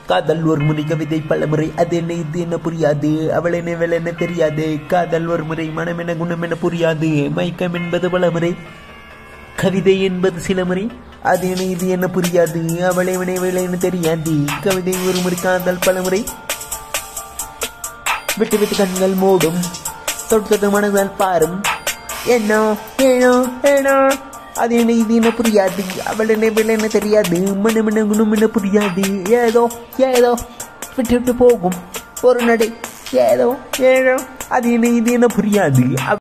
காதல் ஒரு முறை கவிதை பல முறை அது என்ன இது என்ன புரியாது அவள் என்ன வேலை என்ன தெரியாது காதல் ஒரு முறை மனம் என்ன குணம் என்ன புரியாது மயக்கம் என்பது பல முறை கவிதை என்பது சில முறை அது என்ன இது என்ன புரியாது அவளை வினை வேலை என்ன தெரியாது கவிதை ஒரு முறை காதல் பல முறை விட்டு விட்டு கண்கள் மூடும் தொட்டு தொட்டு மனதால் பாரும் என்ன ஏனோ ஏனோ அது என்ன இது என்ன புரியாது அவள் என்ன வேலை என்ன தெரியாது மனம் என்ன குணம் என்ன புரியாது ஏதோ ஏதோ விட்டு விட்டு போகும் ஒரு நடை ஏதோ ஏதோ அது என்ன இது என்ன புரியாது